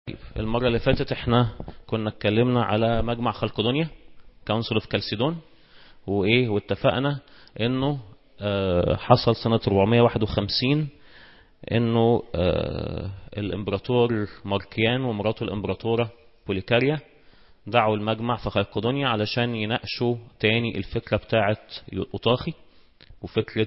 المرة اللي فاتت احنا كنا اتكلمنا على مجمع خلقدونيا كونسل اوف كالسيدون وايه واتفقنا انه اه حصل سنة 451 انه اه الامبراطور ماركيان ومراته الامبراطورة بوليكاريا دعوا المجمع في خلقدونيا علشان يناقشوا تاني الفكرة بتاعة أوطاخي وفكرة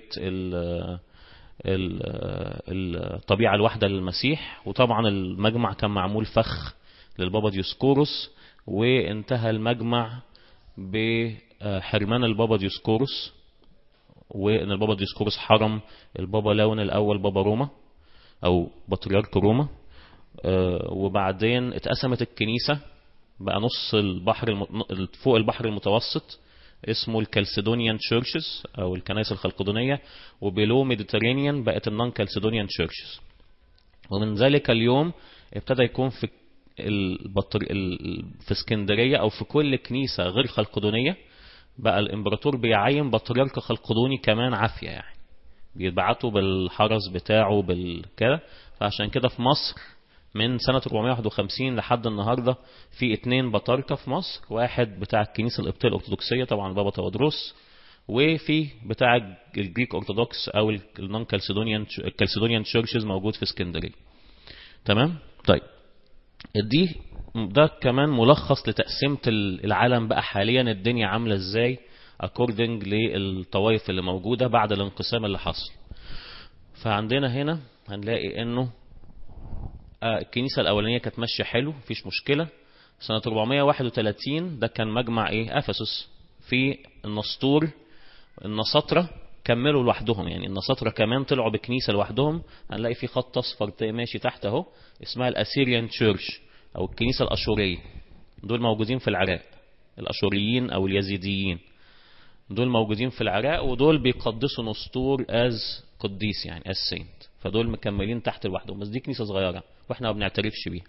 الطبيعة الواحدة للمسيح وطبعا المجمع كان معمول فخ للبابا ديوسكوروس وانتهى المجمع بحرمان البابا ديوسكوروس وان البابا ديوسكوروس حرم البابا لون الاول بابا روما او بطريرك روما وبعدين اتقسمت الكنيسة بقى نص البحر الم... فوق البحر المتوسط اسمه الكالسيدونيان تشيرشز او الكنائس الخلقدونية وبيلو ميديترينيان بقت النون كالسيدونيان تشيرشز ومن ذلك اليوم ابتدى يكون في البطر... في اسكندرية او في كل كنيسة غير خلقدونية بقى الامبراطور بيعين بطريرك خلقدوني كمان عافية يعني بيبعته بالحرس بتاعه بالكده فعشان كده في مصر من سنة 451 لحد النهاردة في اتنين بطاركة في مصر واحد بتاع الكنيسة القبطية الأرثوذكسية طبعا بابا تودروس وفي بتاع الجريك أرثوذكس أو النون كالسيدونيان الكالسيدونيان تشيرشز موجود في اسكندرية تمام طيب دي ده كمان ملخص لتقسيمة العالم بقى حاليا الدنيا عاملة ازاي according للطوائف اللي موجودة بعد الانقسام اللي حصل فعندنا هنا هنلاقي انه الكنيسة الأولانية كانت ماشية حلو مفيش مشكلة سنة 431 ده كان مجمع ايه افسس في النسطور النساطرة كملوا لوحدهم يعني النساطرة كمان طلعوا بكنيسة لوحدهم هنلاقي في خط اصفر ماشي تحت اهو اسمها الاسيريان تشيرش او الكنيسة الاشورية دول موجودين في العراق الاشوريين او اليزيديين دول موجودين في العراق ودول بيقدسوا نسطور از قديس يعني از سينت فدول مكملين تحت لوحدهم بس دي كنيسة صغيرة واحنا ما بنعترفش بيها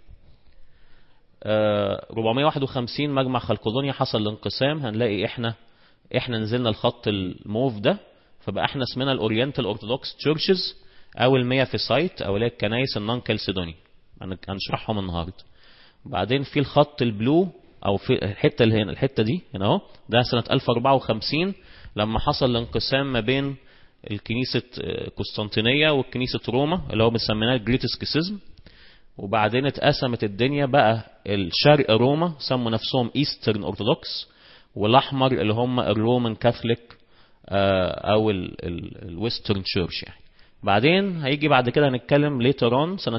أه 451 مجمع خلقدونيا حصل الانقسام هنلاقي احنا احنا نزلنا الخط الموف ده فبقى احنا اسمنا الاورينتال اورثودوكس تشيرشز او المية في سايت او اللي هي الكنايس النون كالسيدوني هنشرحهم النهارده بعدين في الخط البلو او في الحته اللي هنا الحته دي هنا اهو ده سنه 1054 لما حصل الانقسام ما بين الكنيسة قسطنطينية والكنيسة روما اللي هو بنسميناها الجريت سكيسيزم وبعدين اتقسمت الدنيا بقى الشرق روما سموا نفسهم ايسترن اورثودوكس والاحمر اللي هم الرومان كاثوليك او الويسترن تشيرش يعني بعدين هيجي بعد كده هنتكلم ليترون سنة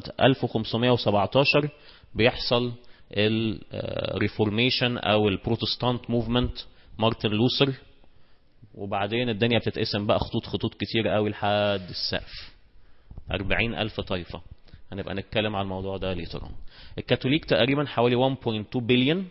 1517 بيحصل الريفورميشن او البروتستانت موفمنت مارتن لوثر وبعدين الدنيا بتتقسم بقى خطوط خطوط كتير قوي لحد السقف أربعين ألف طائفة هنبقى نتكلم على الموضوع ده ليتر الكاثوليك تقريبا حوالي 1.2 بليون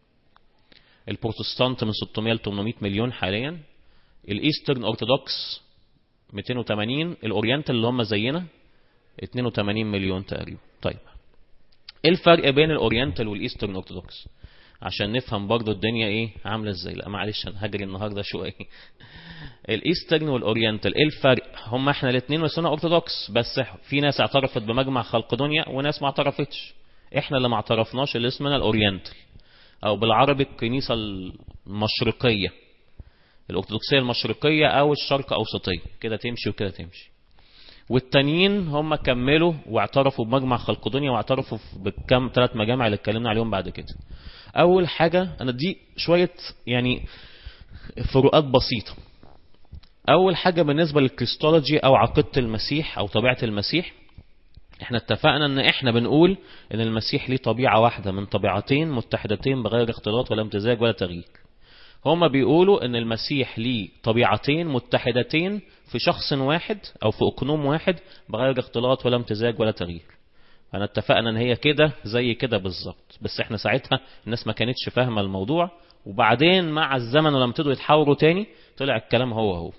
البروتستانت من 600 ل 800 مليون حاليا الايسترن اورثودوكس 280 الاورينتال اللي هم زينا 82 مليون تقريبا طيب ايه الفرق بين الاورينتال والايسترن اورثودوكس عشان نفهم برضو الدنيا ايه عاملة ازاي لا معلش انا هجري النهاردة شوية الايسترن والاورينتال ايه الفرق هم احنا الاثنين مسونا ارثوذكس بس في ناس اعترفت بمجمع خلقدونيا وناس ما اعترفتش احنا اللي ما اعترفناش اللي اسمنا الاورينتال او بالعربي الكنيسة المشرقية الارثوذكسية المشرقية او الشرق اوسطية كده تمشي وكده تمشي والتانيين هم كملوا واعترفوا بمجمع خلقدونيا واعترفوا بكم ثلاث مجامع اللي اتكلمنا عليهم بعد كده اول حاجة انا دي شوية يعني فروقات بسيطة اول حاجة بالنسبة للكريستولوجي او عقيدة المسيح او طبيعة المسيح احنا اتفقنا ان احنا بنقول ان المسيح ليه طبيعة واحدة من طبيعتين متحدتين بغير اختلاط ولا امتزاج ولا تغيير هما بيقولوا ان المسيح ليه طبيعتين متحدتين في شخص واحد او في اقنوم واحد بغير اختلاط ولا امتزاج ولا تغيير انا اتفقنا ان هي كده زي كده بالظبط بس احنا ساعتها الناس ما كانتش فاهمه الموضوع وبعدين مع الزمن ولما ابتدوا يتحاوروا تاني طلع الكلام هو هو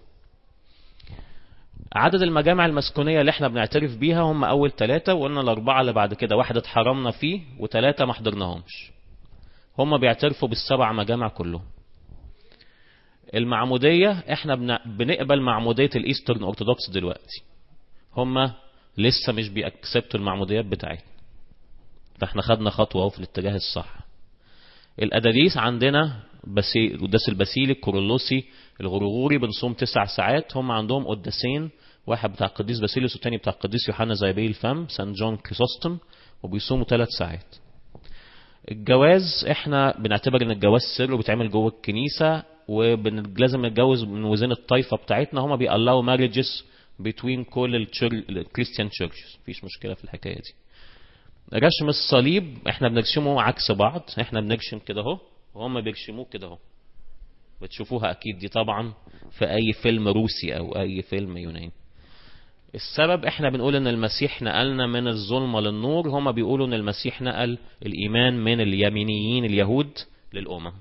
عدد المجامع المسكونية اللي احنا بنعترف بيها هم اول ثلاثة وقلنا الاربعة اللي بعد كده واحدة اتحرمنا فيه وثلاثة ما حضرناهمش هم بيعترفوا بالسبع مجامع كلهم المعمودية احنا بنقبل معمودية الايسترن اورثودوكس دلوقتي هم لسه مش بيأكسبتوا المعموديات بتاعتنا فاحنا خدنا خطوة اهو في الاتجاه الصح الأداديس عندنا بسي... قداس البسيلي الكورولوسي الغرغوري بنصوم تسع ساعات هم عندهم قداسين واحد بتاع القديس باسيليوس والتاني بتاع القديس يوحنا زيبي الفم سان جون كريسوستوم وبيصوموا ثلاث ساعات الجواز احنا بنعتبر ان الجواز سر وبيتعمل جوه الكنيسة ولازم نتجوز من وزن الطائفة بتاعتنا هما بيقلعوا مارجز بين كل الكريستيان تشيرشز مفيش مشكلة في الحكاية دي رسم الصليب احنا بنرسمه عكس بعض احنا بنرسم كده اهو وهم بيرسموه كده اهو بتشوفوها اكيد دي طبعا في اي فيلم روسي او اي فيلم يوناني السبب احنا بنقول ان المسيح نقلنا من الظلمة للنور هما بيقولوا ان المسيح نقل الايمان من اليمينيين اليهود للامم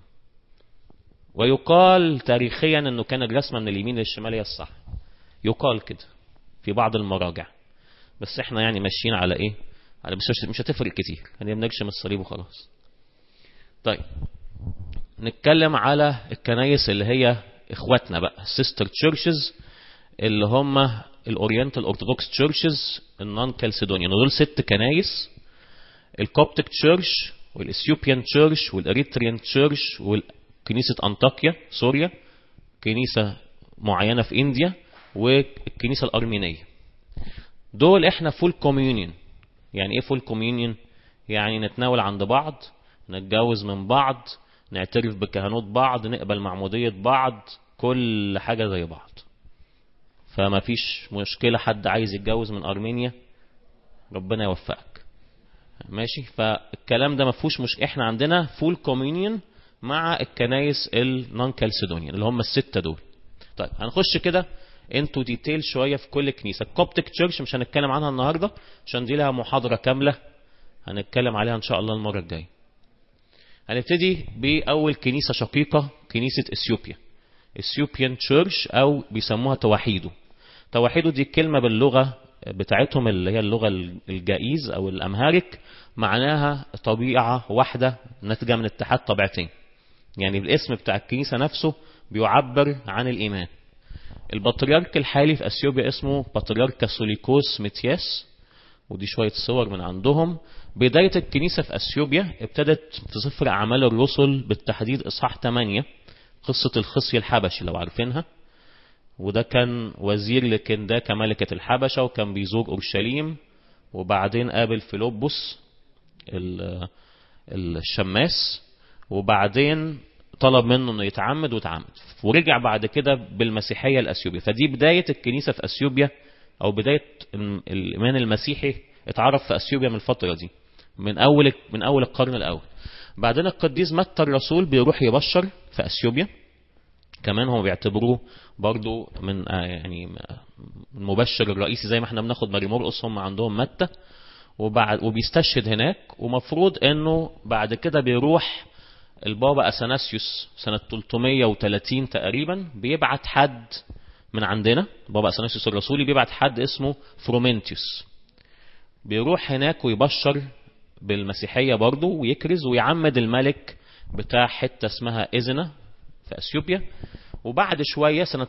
ويقال تاريخيا انه كان الرسمة من اليمين للشمال هي الصح يقال كده في بعض المراجع بس احنا يعني ماشيين على ايه على بس مش هتفرق كتير يعني بنرسم الصليب وخلاص طيب نتكلم على الكنايس اللي هي اخواتنا بقى سيستر تشيرشز اللي هم الاورينتال اورثودوكس تشيرشز النون كالسيدونيان ودول ست كنايس الكوبتيك تشيرش والاثيوبيان تشيرش والاريتريان تشيرش وكنيسه انطاكيا سوريا كنيسه معينه في انديا والكنيسه الارمينيه دول احنا فول كوميونيون يعني ايه فول كوميونيون يعني نتناول عند بعض نتجوز من بعض نعترف بكهنوت بعض نقبل معمودية بعض كل حاجة زي بعض فما فيش مشكلة حد عايز يتجوز من أرمينيا ربنا يوفقك ماشي فالكلام ده ما فيهوش مش احنا عندنا فول كوميونيون مع الكنايس النون كالسيدونيان اللي هم الستة دول طيب هنخش كده انتو ديتيل شوية في كل كنيسة الكوبتك تشيرش مش هنتكلم عنها النهاردة عشان دي لها محاضرة كاملة هنتكلم عليها ان شاء الله المرة الجاية هنبتدي بأول كنيسة شقيقة كنيسة اثيوبيا اثيوبيان تشيرش او بيسموها توحيدو توحيدو دي كلمة باللغة بتاعتهم اللي هي اللغة الجائز او الامهارك معناها طبيعة واحدة ناتجة من اتحاد طبيعتين يعني الاسم بتاع الكنيسة نفسه بيعبر عن الايمان البطريرك الحالي في اثيوبيا اسمه بطريرك كاثوليكوس متياس ودي شوية صور من عندهم بداية الكنيسة في أثيوبيا ابتدت في سفر أعمال الرسل بالتحديد إصحاح 8 قصة الخصي الحبشي لو عارفينها وده كان وزير لكنداكا ملكة الحبشة وكان بيزور أورشليم وبعدين قابل فيلبس الشماس وبعدين طلب منه انه يتعمد وتعمد ورجع بعد كده بالمسيحية الأثيوبية فدي بداية الكنيسة في أثيوبيا أو بداية الإيمان المسيحي اتعرف في أثيوبيا من الفترة دي من أول من أول القرن الأول بعدين القديس متى الرسول بيروح يبشر في أثيوبيا كمان هم بيعتبروه برضو من يعني المبشر الرئيسي زي ما احنا بناخد ماري مرقص هم عندهم متى وبعد وبيستشهد هناك ومفروض انه بعد كده بيروح البابا اثناسيوس سنة 330 تقريبا بيبعت حد من عندنا بابا اثناسيوس الرسولي بيبعت حد اسمه فرومنتيوس بيروح هناك ويبشر بالمسيحية برضه ويكرز ويعمد الملك بتاع حتة اسمها إذنة في أثيوبيا وبعد شوية سنة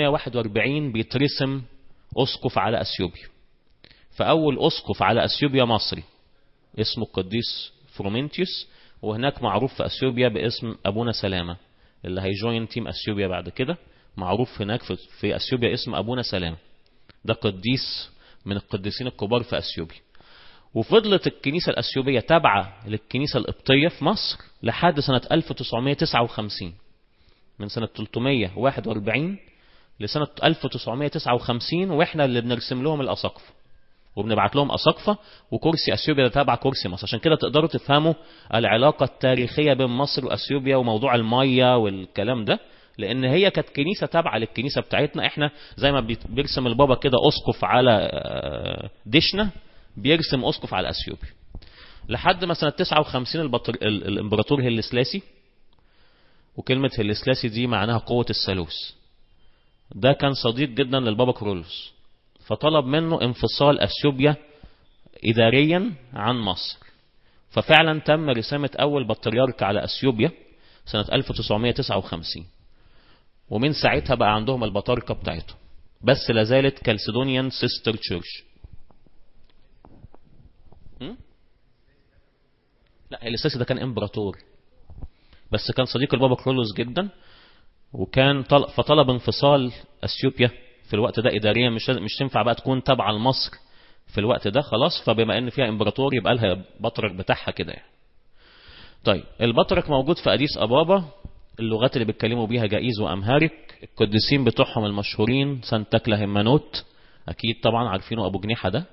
341 بيترسم أسقف على أثيوبيا فأول أسقف على أثيوبيا مصري اسمه القديس فرومنتيوس وهناك معروف في أثيوبيا باسم أبونا سلامة اللي هيجوين تيم أثيوبيا بعد كده معروف هناك في أثيوبيا اسم أبونا سلامة ده قديس من القديسين الكبار في أثيوبيا وفضلت الكنيسة الأثيوبية تابعة للكنيسة القبطية في مصر لحد سنة 1959 من سنة 341 لسنة 1959 واحنا اللي بنرسم لهم الأساقفة وبنبعت لهم أساقفة وكرسي أثيوبيا ده تابع كرسي مصر عشان كده تقدروا تفهموا العلاقة التاريخية بين مصر وأثيوبيا وموضوع المية والكلام ده لان هي كانت كنيسة تابعة للكنيسة بتاعتنا احنا زي ما بيرسم البابا كده اسقف على دشنا بيرسم اسقف على اثيوبيا لحد ما سنة 59 البطر... الامبراطور هيلسلاسي وكلمة هيلسلاسي دي معناها قوة الثالوث ده كان صديق جدا للبابا كرولوس فطلب منه انفصال اثيوبيا اداريا عن مصر ففعلا تم رسامة اول بطريرك على اثيوبيا سنة 1959 ومن ساعتها بقى عندهم البطاركة بتاعتهم بس لازالت كالسيدونيان سيستر تشيرش لا هيليسيس ده كان امبراطور بس كان صديق البابا كرولوس جدا وكان طلب فطلب انفصال اثيوبيا في الوقت ده اداريا مش مش تنفع بقى تكون تابعه لمصر في الوقت ده خلاص فبما ان فيها امبراطور يبقى لها بطرك بتاعها كده يعني. طيب البطرك موجود في اديس ابابا اللغات اللي بيتكلموا بيها جائز وامهارك القديسين بتوعهم المشهورين سانتاكلا همانوت اكيد طبعا عارفينه ابو جنيحه ده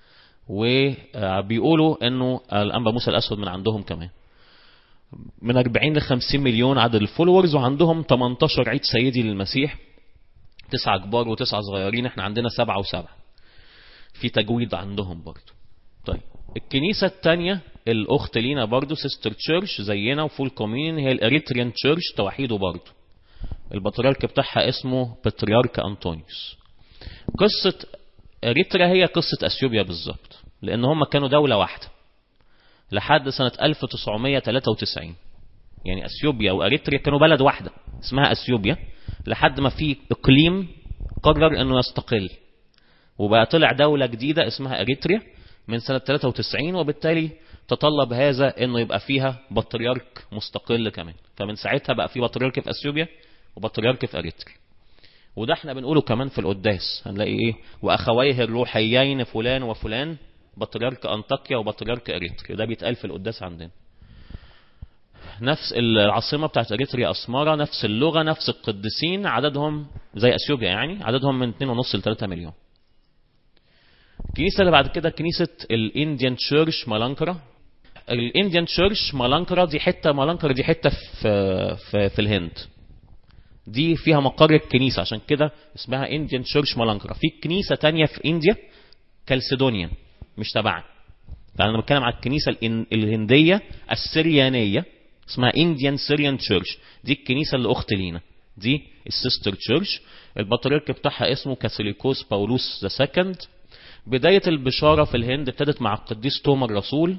وبيقولوا انه الانبا موسى الاسود من عندهم كمان من 40 ل 50 مليون عدد الفولورز وعندهم 18 عيد سيدي للمسيح تسعة كبار وتسعة صغيرين احنا عندنا سبعة وسبعة في تجويد عندهم برضو طيب الكنيسة الثانية الأخت لينا برضو سيستر تشيرش زينا وفول كومين هي الأريتريان تشيرش توحيده برضو البطريرك بتاعها اسمه بطريرك أنطونيوس قصة أريتريا هي قصة أثيوبيا بالظبط لأن هم كانوا دولة واحدة لحد سنة 1993 يعني أثيوبيا وأريتريا كانوا بلد واحدة اسمها أثيوبيا لحد ما في إقليم قرر أنه يستقل وبقى طلع دولة جديدة اسمها أريتريا من سنة 93 وبالتالي تطلب هذا انه يبقى فيها بطريرك مستقل كمان فمن ساعتها بقى في بطريرك في اثيوبيا وبطريرك في اريتريا وده احنا بنقوله كمان في القداس هنلاقي ايه واخويه الروحيين فلان وفلان بطريرك انطاكيا وبطريرك اريتريا ده بيتقال في القداس عندنا نفس العاصمة بتاعت اريتريا اسمارة نفس اللغة نفس القديسين عددهم زي اثيوبيا يعني عددهم من 2.5 ل 3 مليون الكنيسة اللي بعد كده كنيسة الانديان تشيرش مالانكرا الانديان تشيرش مالانكرا دي حتة مالانكرا دي حتة في, في, في الهند دي فيها مقر الكنيسة عشان كده اسمها انديان تشيرش مالانكرا في كنيسة تانية في انديا كالسيدونيا مش تبعنا فانا بتكلم على الكنيسة الهندية السريانية اسمها انديان سيريان تشيرش دي الكنيسة اللي اخت لينا دي السيستر تشيرش البطريرك بتاعها اسمه كاثوليكوس باولوس ذا سكند بداية البشارة في الهند ابتدت مع القديس توما الرسول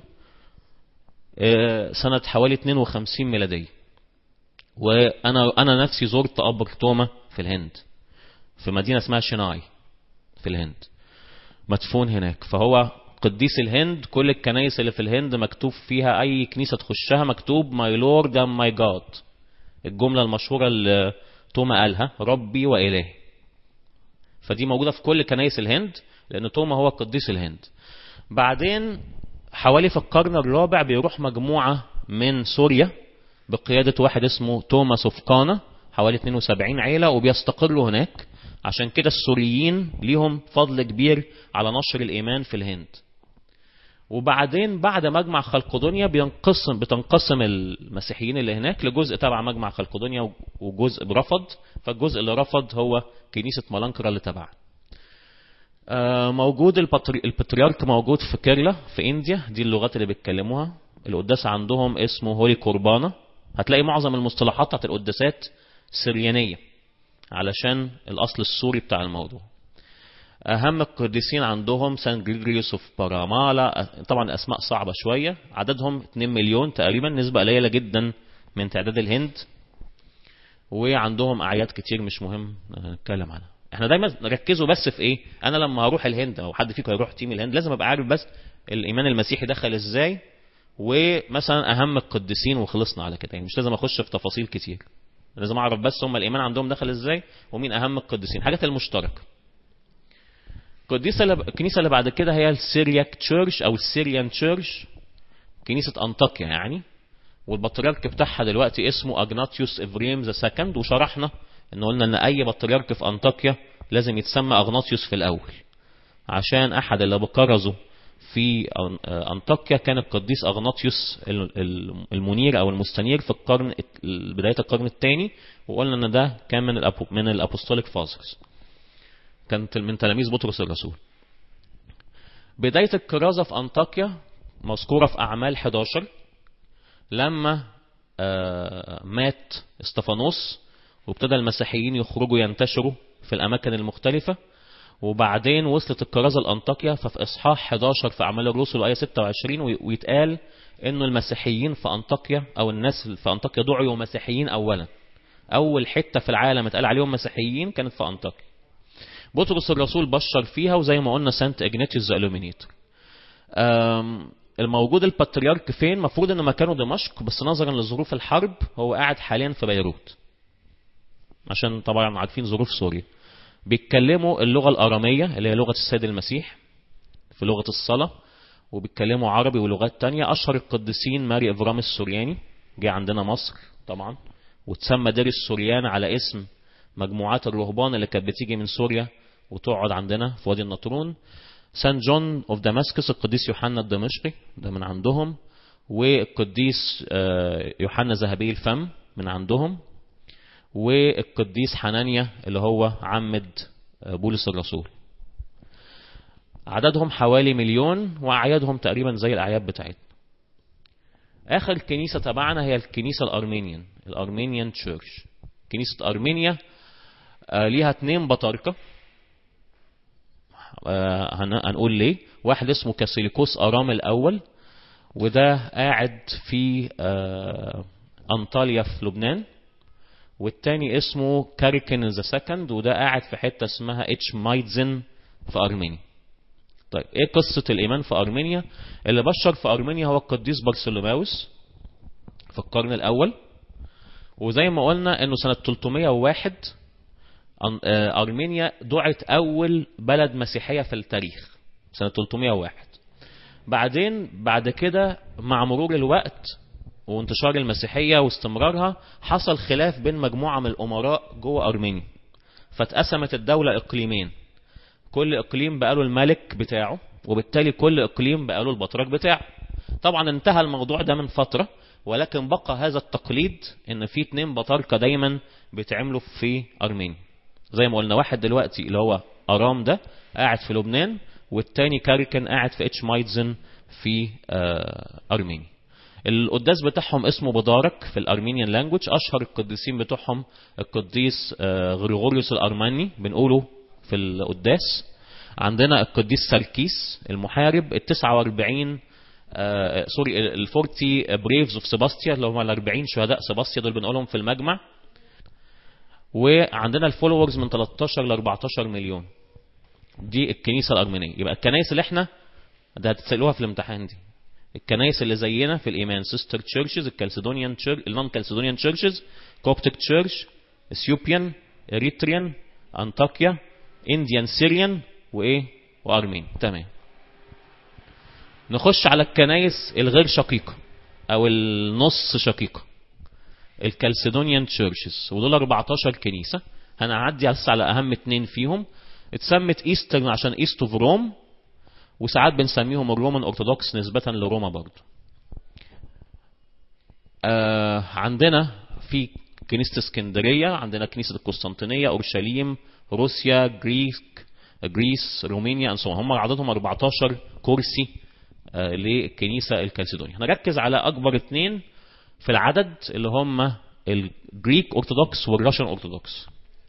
سنة حوالي 52 ميلادية وأنا أنا نفسي زرت قبر توما في الهند في مدينة اسمها شناي في الهند مدفون هناك فهو قديس الهند كل الكنايس اللي في الهند مكتوب فيها أي كنيسة تخشها مكتوب ماي لورد اند ماي جاد الجملة المشهورة اللي توما قالها ربي وإلهي فدي موجودة في كل كنايس الهند لأن توما هو قديس الهند بعدين حوالي في القرن الرابع بيروح مجموعة من سوريا بقيادة واحد اسمه توماس اوفقانا حوالي 72 عيلة وبيستقروا هناك عشان كده السوريين ليهم فضل كبير على نشر الإيمان في الهند وبعدين بعد مجمع خلقدونيا بينقسم بتنقسم المسيحيين اللي هناك لجزء تبع مجمع خلقدونيا وجزء رفض فالجزء اللي رفض هو كنيسة مالانكرا اللي تبعها موجود البطريرك موجود في كيرلا في انديا دي اللغات اللي بيتكلموها القداس عندهم اسمه هولي قربانة هتلاقي معظم المصطلحات بتاعت القداسات سريانية علشان الاصل السوري بتاع الموضوع اهم القديسين عندهم سان جريجوريوس اوف بارامالا طبعا اسماء صعبة شوية عددهم 2 مليون تقريبا نسبة قليلة جدا من تعداد الهند وعندهم اعياد كتير مش مهم نتكلم عنها احنا دايما نركزوا بس في ايه انا لما هروح الهند او حد فيكم هيروح تيم الهند لازم ابقى عارف بس الايمان المسيحي دخل ازاي ومثلا اهم القديسين وخلصنا على كده يعني مش لازم اخش في تفاصيل كتير لازم اعرف بس هم الايمان عندهم دخل ازاي ومين اهم القديسين حاجات المشتركه القديسه اللي الكنيسه اللي بعد كده هي السيرياك تشيرش او السيريان تشيرش كنيسه انطاكيا يعني والبطريرك بتاعها دلوقتي اسمه اجناتيوس افريم ذا سكند وشرحنا ان قلنا ان اي بطريرك في انطاكيا لازم يتسمى اغناطيوس في الاول عشان احد اللي بكرزوا في انطاكيا كان القديس اغناطيوس المنير او المستنير في القرن بدايه القرن الثاني وقلنا ان ده كان من الأبو من الابوستوليك فازرز كان من تلاميذ بطرس الرسول بدايه الكرازه في انطاكيا مذكوره في اعمال 11 لما مات استفانوس وابتدى المسيحيين يخرجوا ينتشروا في الأماكن المختلفة وبعدين وصلت الكرازة لأنطاكيا ففي إصحاح 11 في أعمال الرسل وآية 26 ويتقال إنه المسيحيين في أنطاكيا أو الناس في أنطاكيا دعوا مسيحيين أولا أول حتة في العالم اتقال عليهم مسيحيين كانت في أنطاكيا بطرس الرسول بشر فيها وزي ما قلنا سانت إجناتيوس ذا إلومينيتور الموجود البطريرك فين المفروض ان مكانه دمشق بس نظرا لظروف الحرب هو قاعد حاليا في بيروت عشان طبعا عارفين ظروف سوريا بيتكلموا اللغة الأرامية اللي هي لغة السيد المسيح في لغة الصلاة وبيتكلموا عربي ولغات تانية أشهر القديسين ماري إفرام السورياني جه عندنا مصر طبعا وتسمى دير السوريان على اسم مجموعات الرهبان اللي كانت بتيجي من سوريا وتقعد عندنا في وادي النطرون سان جون اوف دمسكس القديس يوحنا الدمشقي ده من عندهم والقديس يوحنا ذهبي الفم من عندهم والقديس حنانيا اللي هو عمد بولس الرسول عددهم حوالي مليون وأعيادهم تقريبا زي الأعياد بتاعتنا آخر كنيسة تبعنا هي الكنيسة الأرمينيان الأرمينيان تشيرش كنيسة أرمينيا ليها اتنين بطاركة هنقول ليه واحد اسمه كاسيليكوس أرام الأول وده قاعد في أنطاليا في لبنان والتاني اسمه كاريكن ذا سكند وده قاعد في حتة اسمها اتش مايتزن في أرمينيا طيب ايه قصة الإيمان في أرمينيا اللي بشر في أرمينيا هو القديس بارسلوماوس في القرن الأول وزي ما قلنا انه سنة 301 أرمينيا دعت أول بلد مسيحية في التاريخ سنة 301 بعدين بعد كده مع مرور الوقت وانتشار المسيحية واستمرارها حصل خلاف بين مجموعة من الأمراء جوه أرمينيا فاتقسمت الدولة إقليمين كل إقليم بقاله الملك بتاعه وبالتالي كل إقليم بقاله البطرك بتاعه طبعا انتهى الموضوع ده من فترة ولكن بقى هذا التقليد ان في اتنين بطاركة دايما بيتعملوا في أرمينيا زي ما قلنا واحد دلوقتي اللي هو أرام ده قاعد في لبنان والتاني كاريكن قاعد في اتش مايتزن في أرمينيا القداس بتاعهم اسمه بدارك في الارمينيان لانجوج اشهر القديسين بتوعهم القديس غريغوريوس الارماني بنقوله في القداس عندنا القديس ساركيس المحارب ال 49 آه سوري ال 40 بريفز اوف سيباستيا اللي هم ال 40 شهداء سيباستيا دول بنقولهم في المجمع وعندنا الفولورز من 13 ل 14 مليون دي الكنيسه الارمينيه يبقى الكنائس اللي احنا ده هتسالوها في الامتحان دي الكنائس اللي زينا في الايمان سيستر تشيرشز الكالسيدونيان تشيرش النون كالسيدونيان تشيرشز كوبتيك تشيرش اثيوبيان اريتريان انطاكيا انديان سيريان وايه وارمين تمام نخش على الكنائس الغير شقيقه او النص شقيقه الكالسيدونيان تشيرشز ودول 14 كنيسه هنعدي بس على اهم اتنين فيهم اتسمت ايسترن عشان ايست اوف روم وساعات بنسميهم الرومان أرثوذكس نسبة لروما برضو آه عندنا في كنيسة اسكندرية عندنا كنيسة القسطنطينية أورشليم روسيا جريك جريس رومانيا أنسوا هم عددهم 14 كرسي آه للكنيسة الكالسيدونية هنركز على أكبر اثنين في العدد اللي هم الجريك أرثوذكس والراشن أرثوذكس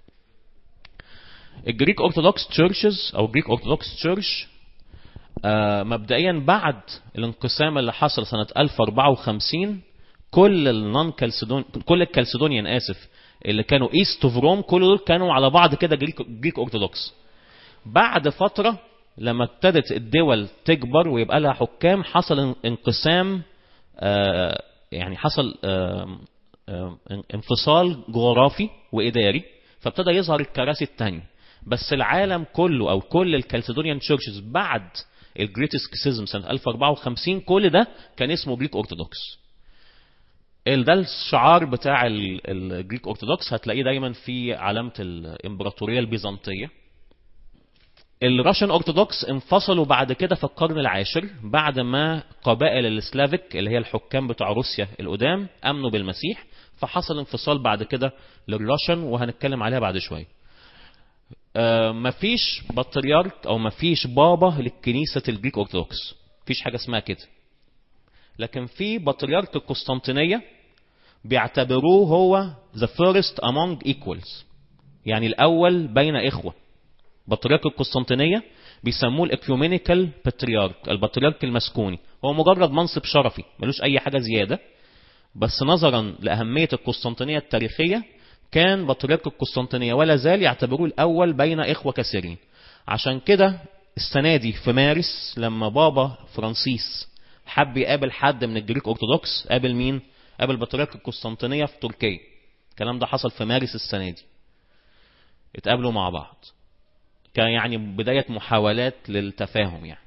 الجريك أرثوذكس تشيرشز أو جريك أرثوذكس تشيرش آه مبدئيا بعد الانقسام اللي حصل سنة 1054 كل النون كالسيدون كل الكالسيدونيان اسف اللي كانوا ايست اوف روم كل دول كانوا على بعض كده جريك جريك اورثودوكس بعد فترة لما ابتدت الدول تكبر ويبقى لها حكام حصل انقسام آه يعني حصل آه انفصال جغرافي واداري فابتدى يظهر الكراسي الثانيه بس العالم كله او كل الكالسيدونيان تشيرشز بعد الجريت سكسيزم سنه 1054 كل ده كان اسمه جريك اورثودوكس ده الشعار بتاع الجريك اورثودوكس هتلاقيه دايما في علامه الامبراطوريه البيزنطيه الراشن اورثودوكس انفصلوا بعد كده في القرن العاشر بعد ما قبائل السلافيك اللي هي الحكام بتوع روسيا القدام امنوا بالمسيح فحصل انفصال بعد كده للراشن وهنتكلم عليها بعد شويه آه مفيش بطريرك او مفيش بابا للكنيسه الجريك اورثودوكس مفيش حاجه اسمها كده لكن في بطريرك القسطنطينيه بيعتبروه هو the first among equals يعني الاول بين اخوه بطريرك القسطنطينيه بيسموه الاكيومينيكال بطريرك البطريرك المسكوني هو مجرد منصب شرفي ملوش اي حاجه زياده بس نظرا لاهميه القسطنطينيه التاريخيه كان بطريرك القسطنطينيه ولا زال يعتبروه الاول بين اخوه كثيرين عشان كده السنه دي في مارس لما بابا فرانسيس حب يقابل حد من الجريك أرثوذكس قابل مين؟ قابل بطريرك القسطنطينية في تركيا الكلام ده حصل في مارس السنة دي اتقابلوا مع بعض كان يعني بداية محاولات للتفاهم يعني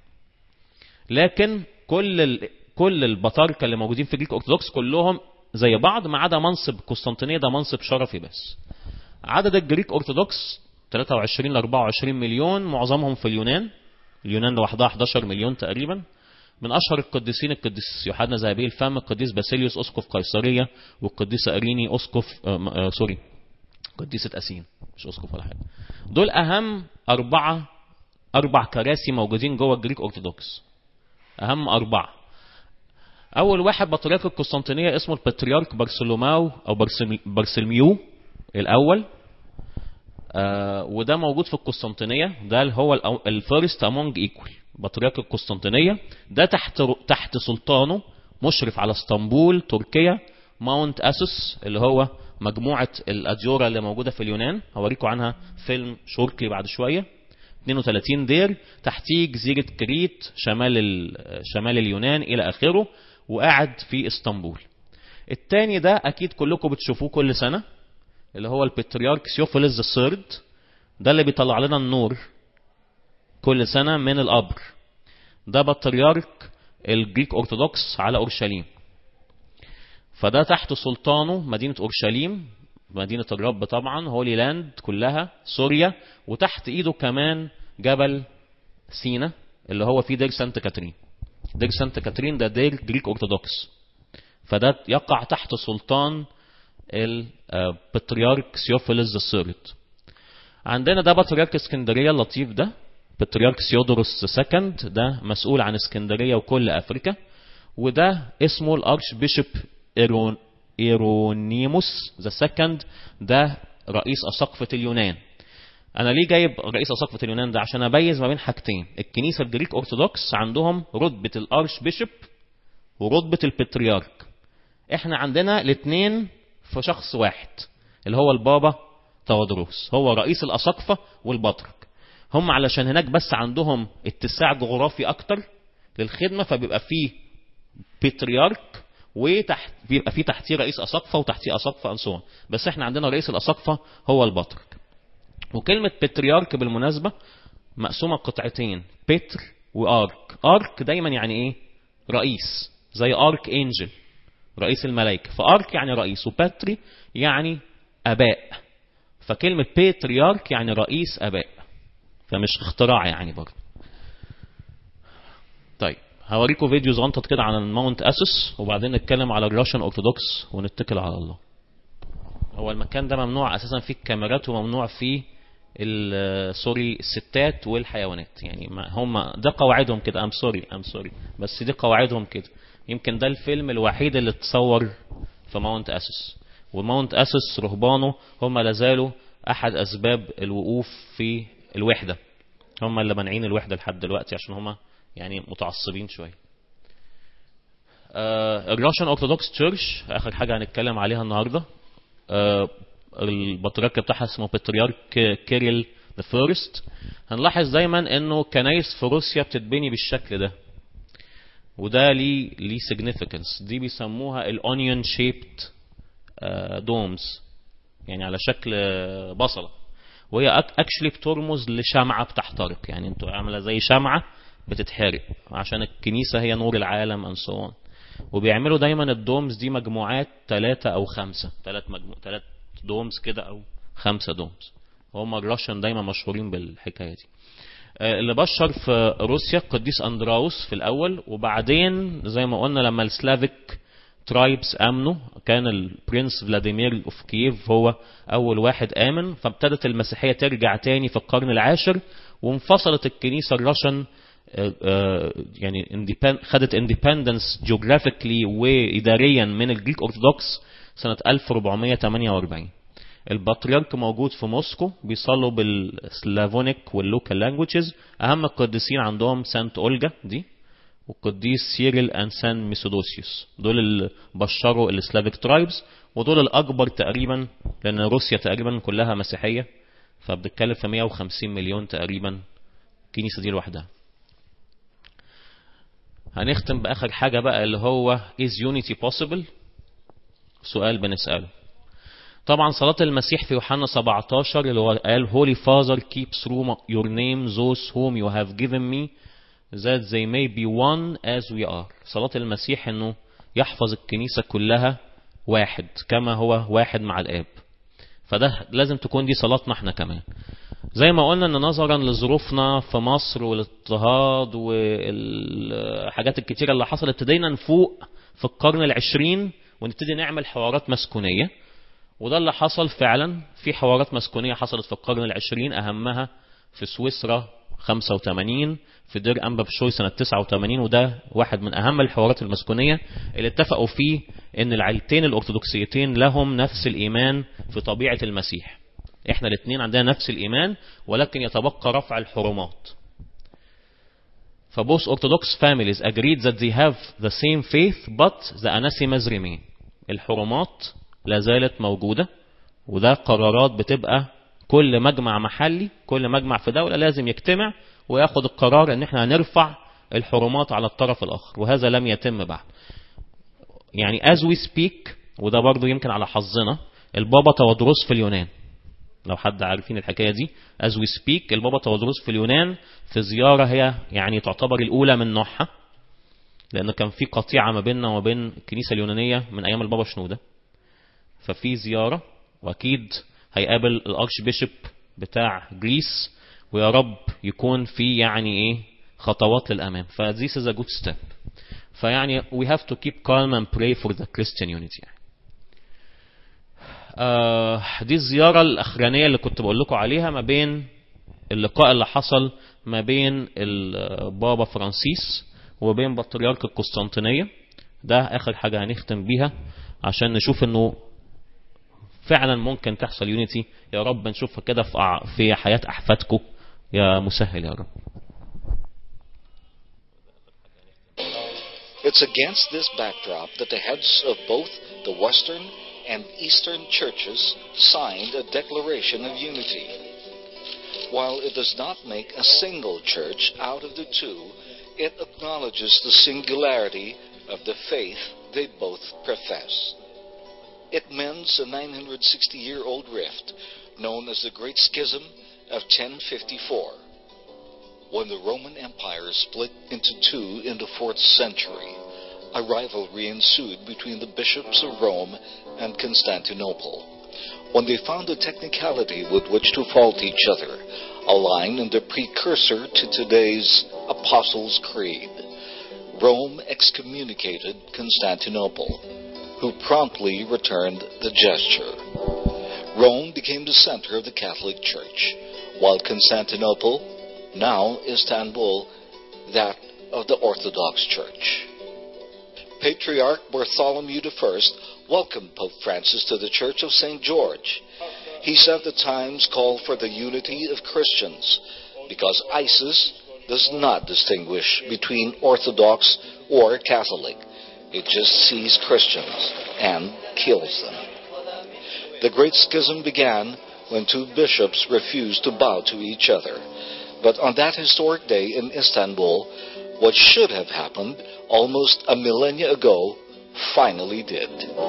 لكن كل ال... كل البطاركة اللي موجودين في الجريك أرثوذكس كلهم زي بعض ما عدا منصب قسطنطينية ده منصب شرفي بس عدد الجريك أرثوذكس 23 ل 24 مليون معظمهم في اليونان اليونان لوحدها 11 مليون تقريبا من اشهر القديسين القديس يوحنا ذهبي الفم القديس باسيليوس اسقف قيصريه والقديس اريني اسقف آه آه سوري قديسه اسين مش اسقف ولا حاجه دول اهم اربعه اربع كراسي موجودين جوه الجريك اورثودوكس اهم اربعه اول واحد بطريرك القسطنطينيه اسمه البطريرك بارسلوماو او بارسلميو الاول آه وده موجود في القسطنطينيه ده اللي هو الفيرست امونج ايكوال بطريرك القسطنطينيه ده تحت تحت سلطانه مشرف على اسطنبول تركيا ماونت اسوس اللي هو مجموعه الاديوره اللي موجوده في اليونان هوريكم عنها فيلم شوركي بعد شويه 32 دير تحتيه جزيره كريت شمال شمال اليونان الى اخره وقاعد في اسطنبول التاني ده اكيد كلكم بتشوفوه كل سنه اللي هو البطريرك سيوفيلز السرد ده اللي بيطلع لنا النور كل سنة من القبر ده بطريرك الجريك أرثوذكس على أورشليم فده تحت سلطانه مدينة أورشليم مدينة الرب طبعا هولي لاند كلها سوريا وتحت ايده كمان جبل سينا اللي هو فيه دير سانت كاترين دير سانت كاترين ده دير جريك أرثوذكس فده يقع تحت سلطان البطريرك سيوفيلز السرد عندنا ده بطريرك اسكندريه اللطيف ده بطريرك سيودوروس سكند ده مسؤول عن اسكندريه وكل افريكا وده اسمه الارش بيشوب إيرون ايرونيموس ذا سكند ده رئيس اساقفه اليونان انا ليه جايب رئيس اساقفه اليونان ده عشان اميز ما بين حاجتين الكنيسه الجريك ارثوذكس عندهم رتبه الارش بيشوب ورتبه البطريرك احنا عندنا الاثنين في شخص واحد اللي هو البابا تودروس هو رئيس الأساقفة والبطرك هم علشان هناك بس عندهم اتساع جغرافي أكتر للخدمة فبيبقى فيه بطريرك وتحت بيبقى فيه تحتيه رئيس أساقفة وتحتيه أساقفة أنسون بس احنا عندنا رئيس الأساقفة هو البطرك وكلمة بطريرك بالمناسبة مقسومة قطعتين بتر وارك ارك دايما يعني ايه رئيس زي ارك انجل رئيس الملائكة فارك يعني رئيس وباتري يعني اباء فكلمة بيتريارك يعني رئيس اباء فمش اختراع يعني برضه طيب هوريكم فيديو صغنطط كده عن الماونت اسس وبعدين نتكلم على الراشن اورثودوكس ونتكل على الله هو المكان ده ممنوع اساسا فيه الكاميرات وممنوع فيه سوري الستات والحيوانات يعني ما هم ده قواعدهم كده ام سوري ام سوري بس دي قواعدهم كده يمكن ده الفيلم الوحيد اللي اتصور في ماونت اسس وماونت اسس رهبانه هم لازالوا احد اسباب الوقوف في الوحده هم اللي مانعين الوحده لحد دلوقتي عشان هم يعني متعصبين شويه الراشن اورثودوكس تشيرش اخر حاجه هنتكلم عليها النهارده آه البطريرك بتاعها اسمه بطريرك كيريل ذا فيرست هنلاحظ دايما انه كنايس في روسيا بتتبني بالشكل ده وده ليه ليه significance دي بيسموها الاونيون شيبت دومز يعني على شكل بصله وهي اكشلي بترمز لشمعه بتحترق يعني انتوا عامله زي شمعه بتتحرق عشان الكنيسه هي نور العالم and so on وبيعملوا دايما الدومز دي مجموعات ثلاثة أو خمسة ثلاث مجموع ثلاث دومز كده أو خمسة دومز هم الراشن دايما مشهورين بالحكاية دي اللي بشر في روسيا القديس اندراوس في الاول وبعدين زي ما قلنا لما السلافيك ترايبس امنوا كان البرنس فلاديمير اوف كييف هو اول واحد امن فابتدت المسيحيه ترجع تاني في القرن العاشر وانفصلت الكنيسه الراشن يعني خدت اندبندنس جيوغرافيكلي واداريا من الجريك اورثودوكس سنه 1448 البطريرك موجود في موسكو بيصلوا بالسلافونيك واللوكال لانجويجز اهم القديسين عندهم سانت اولجا دي والقديس سيريل ان سان ميثودوسيوس دول اللي بشروا السلافيك ترايبز ودول الاكبر تقريبا لان روسيا تقريبا كلها مسيحيه فبتتكلم في 150 مليون تقريبا الكنيسه دي لوحدها هنختم باخر حاجه بقى اللي هو is unity possible سؤال بنساله طبعا صلاة المسيح في يوحنا 17 اللي هو قال Holy Father keep through your name those whom you have given me that they may be one as we are صلاة المسيح انه يحفظ الكنيسة كلها واحد كما هو واحد مع الآب فده لازم تكون دي صلاتنا احنا كمان زي ما قلنا ان نظرا لظروفنا في مصر والاضطهاد والحاجات الكتيرة اللي حصلت ابتدينا نفوق في القرن العشرين ونبتدي نعمل حوارات مسكونية وده اللي حصل فعلا في حوارات مسكونية حصلت في القرن العشرين أهمها في سويسرا 85 في دير أنبا بشوي سنة 89 وده واحد من أهم الحوارات المسكونية اللي اتفقوا فيه إن العيلتين الأرثوذكسيتين لهم نفس الإيمان في طبيعة المسيح إحنا الاثنين عندنا نفس الإيمان ولكن يتبقى رفع الحرمات فبوث Orthodox families agreed that they have the same faith but the anathemas remain الحرمات لا زالت موجودة وده قرارات بتبقى كل مجمع محلي كل مجمع في دولة لازم يجتمع وياخد القرار ان احنا هنرفع الحرمات على الطرف الاخر وهذا لم يتم بعد يعني as we speak وده برضو يمكن على حظنا البابا تودروس في اليونان لو حد عارفين الحكاية دي as we speak البابا تودروس في اليونان في زيارة هي يعني تعتبر الأولى من نوعها لأن كان في قطيعة ما بيننا وما بين الكنيسة اليونانية من أيام البابا شنودة ففي زيارة وأكيد هيقابل الأرش بيشب بتاع جريس ويا رب يكون في يعني إيه خطوات للأمام ف this is a good step فيعني we have to keep calm and pray for the Christian unity يعني. آه دي الزيارة الأخرانية اللي كنت بقول لكم عليها ما بين اللقاء اللي حصل ما بين البابا فرانسيس وبين بطريرك القسطنطينية ده آخر حاجة هنختم بيها عشان نشوف انه فعلا ممكن تحصل يونيتي يا رب نشوفها كده في في حياة أحفادكم يا مسهل يا رب It's against this backdrop that the heads of both the Western and Eastern churches signed a declaration of unity. While it does not make a single church out of the two, it acknowledges the singularity of the faith they both profess. It mends a 960 year old rift known as the Great Schism of 1054, when the Roman Empire split into two in the 4th century. A rivalry ensued between the bishops of Rome and Constantinople. When they found a technicality with which to fault each other, a line in the precursor to today's Apostles' Creed, Rome excommunicated Constantinople, who promptly returned the gesture. Rome became the center of the Catholic Church, while Constantinople, now Istanbul, that of the Orthodox Church. Patriarch Bartholomew I welcomed Pope Francis to the Church of St. George. He said the times call for the unity of Christians because ISIS does not distinguish between Orthodox or Catholic. It just sees Christians and kills them. The Great Schism began when two bishops refused to bow to each other. But on that historic day in Istanbul, what should have happened almost a millennia ago finally did.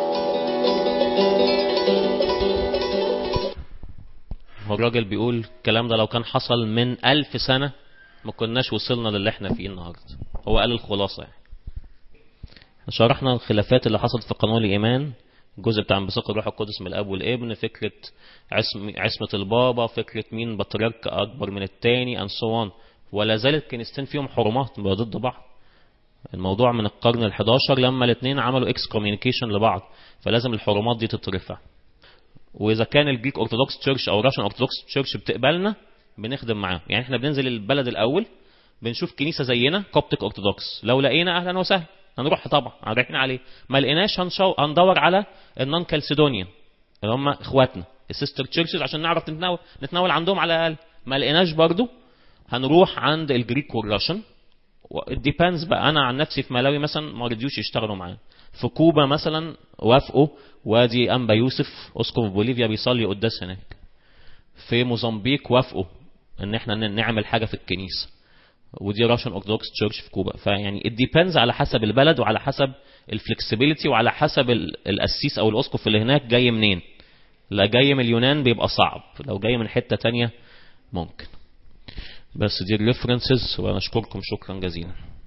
هو الراجل بيقول الكلام ده لو كان حصل من ألف سنة ما كناش وصلنا للي احنا فيه النهاردة هو قال الخلاصة يعني شرحنا الخلافات اللي حصلت في قانون الإيمان الجزء بتاع انبثاق الروح القدس من الاب والابن فكره عصم عصمه البابا فكره مين بطريرك اكبر من الثاني and so on ولا زالت كنيستين فيهم حرمات ضد بعض الموضوع من القرن ال11 لما الاثنين عملوا اكس كوميونيكيشن لبعض فلازم الحرمات دي تترفع واذا كان الجريك اورثودوكس تشيرش او راشن اورثودوكس تشيرش بتقبلنا بنخدم معاهم يعني احنا بننزل البلد الاول بنشوف كنيسه زينا كوبتيك اورثودوكس لو لقينا اهلا وسهلا هنروح طبعا رايحين عليه ما لقيناش هنشو... هندور على النون كالسيدونيان اللي هم اخواتنا السيستر تشيرشز عشان نعرف نتناول نتناول عندهم على الاقل ما لقيناش برضو هنروح عند الجريك والراشن ديبانز بقى انا عن نفسي في ملاوي مثلا ما رضيوش يشتغلوا معانا في كوبا مثلا وافقوا وادي انبا يوسف اسقف بوليفيا بيصلي قداس هناك في موزمبيق وافقوا ان احنا نعمل حاجه في الكنيسه ودي راشن اورثودوكس تشيرش في كوبا فيعني it depends على حسب البلد وعلى حسب الفلكسبيليتي وعلى حسب ال- القسيس او الاسقف اللي هناك جاي منين لا جاي من اليونان بيبقى صعب لو جاي من حتة تانية ممكن بس دي الريفرنسز وانا اشكركم شكرا جزيلا